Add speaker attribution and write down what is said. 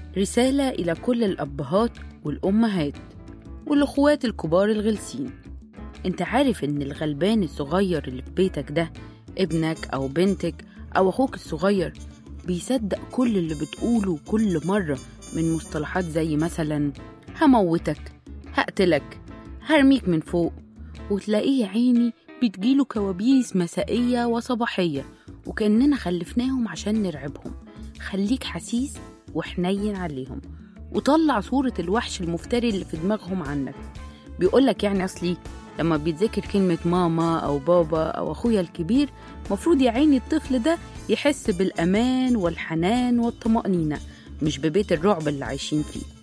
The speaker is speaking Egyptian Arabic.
Speaker 1: رسالة إلى كل الأبهات والأمهات والأخوات الكبار الغلسين أنت عارف إن الغلبان الصغير اللي في بيتك ده ابنك أو بنتك أو أخوك الصغير بيصدق كل اللي بتقوله كل مرة من مصطلحات زي مثلا هموتك هقتلك هرميك من فوق وتلاقيه يا عيني بتجيله كوابيس مسائية وصباحية وكأننا خلفناهم عشان نرعبهم خليك حسيس وحنين عليهم وطلع صورة الوحش المفتري اللي في دماغهم عنك بيقولك يعني أصلي لما بيتذكر كلمة ماما أو بابا أو أخويا الكبير مفروض يا عيني الطفل ده يحس بالأمان والحنان والطمأنينة مش ببيت الرعب اللي عايشين فيه